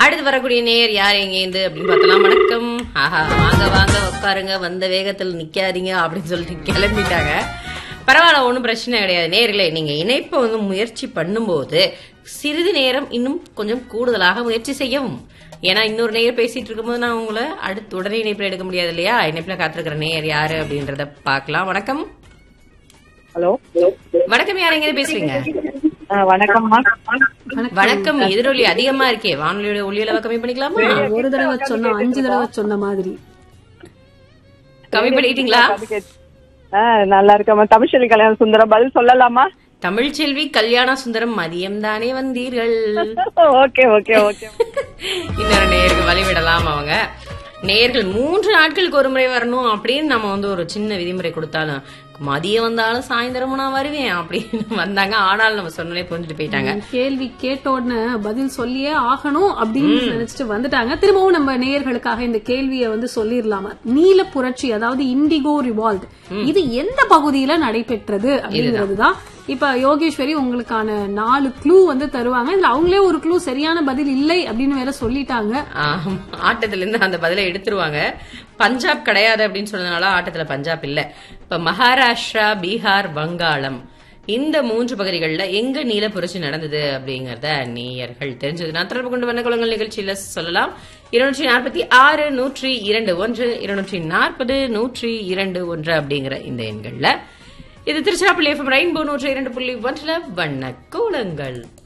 அடுத்து வரக்கூடிய நேயர் யார் எங்கேருந்து அப்படின்னு பார்த்தலாம் வணக்கம் ஆஹா வாங்க வாங்க உட்காருங்க வந்த வேகத்தில் நிக்காதீங்க அப்படின்னு சொல்லிட்டு கிளம்பிட்டாங்க பரவாயில்ல ஒன்றும் பிரச்சனை கிடையாது நேர்களே நீங்க இணைப்பை வந்து முயற்சி பண்ணும்போது சிறிது நேரம் இன்னும் கொஞ்சம் கூடுதலாக முயற்சி செய்யவும் ஏன்னா இன்னொரு நேயர் பேசிட்டு இருக்கும்போது நான் உங்களை அடுத்து உடனே இணைப்பில் எடுக்க முடியாது இல்லையா இணைப்பில் காத்திருக்கிற நேயர் யாரு அப்படின்றத பார்க்கலாம் வணக்கம் ஹலோ வணக்கம் யார் எங்க பேசுறீங்க வணக்கம்மா வணக்கம் எதிரொலி அதிகமா இருக்கே வானொலியோட ஒளியளவை கம்மி பண்ணிக்கலாமா ஒரு தடவை சொன்ன அஞ்சு தடவை சொன்ன மாதிரி கம்மி பண்ணிட்டீங்களா ஆ, நல்லா இருக்கம்மா தமிழ்ச்செல்வி கல்யாண சுந்தரம் பதில் சொல்லலாமா தமிழ்ச்செல்வி கல்யாண சுந்தரம் மதியம் தானே வந்தீர்கள் ஓகே ஓகே ஓகே இன்னொரு நேருக்கு வழிவிடலாம் அவங்க நேர்கள் மூன்று நாட்களுக்கு ஒரு முறை வரணும் அப்படின்னு நம்ம வந்து ஒரு சின்ன விதிமுறை கொடுத்தாலும் மதியம் வந்தாலும் சாயந்தரமும் நான் வருவேன் அப்படின்னு வந்தாங்க ஆனாலும் நம்ம சொன்னே புரிஞ்சுட்டு போயிட்டாங்க கேள்வி கேட்ட உடனே பதில் சொல்லியே ஆகணும் அப்படின்னு நினைச்சிட்டு வந்துட்டாங்க திரும்பவும் நம்ம நேயர்களுக்காக இந்த கேள்வியை வந்து சொல்லிடலாமா நீல புரட்சி அதாவது இண்டிகோ ரிவால்ட் இது எந்த பகுதியில நடைபெற்றது அப்படிங்கிறதுதான் இப்ப யோகேஸ்வரி உங்களுக்கான நாலு க்ளூ வந்து தருவாங்க இதுல அவங்களே ஒரு க்ளூ சரியான பதில் இல்லை அப்படின்னு வேற சொல்லிட்டாங்க ஆம், ஆட்டத்துல இருந்து அந்த பதிலை எடுத்துருவாங்க பஞ்சாப் கிடையாது அப்படின்னு சொன்னதுனால ஆட்டத்துல பஞ்சாப் இல்ல இப்ப மகாராஷ்டிரா பீகார் வங்காளம் இந்த மூன்று பகுதிகளில் எங்க நீல புரட்சி நடந்தது அப்படிங்கறத நேயர்கள் தெரிஞ்சதுன்னா தொடர்பு கொண்டு வந்த குளங்கள் நிகழ்ச்சியில சொல்லலாம் இருநூற்றி நாற்பத்தி ஆறு நூற்றி இரண்டு ஒன்று இருநூற்றி நாற்பது நூற்றி இரண்டு ஒன்று அப்படிங்கிற இந்த எண்கள்ல இது திருச்சிராப்பள்ளி எஃப்எம் ரெயின்போ நூற்றி இரண்டு புள்ளி ஒன்றுல வண்ண கோலங்கள்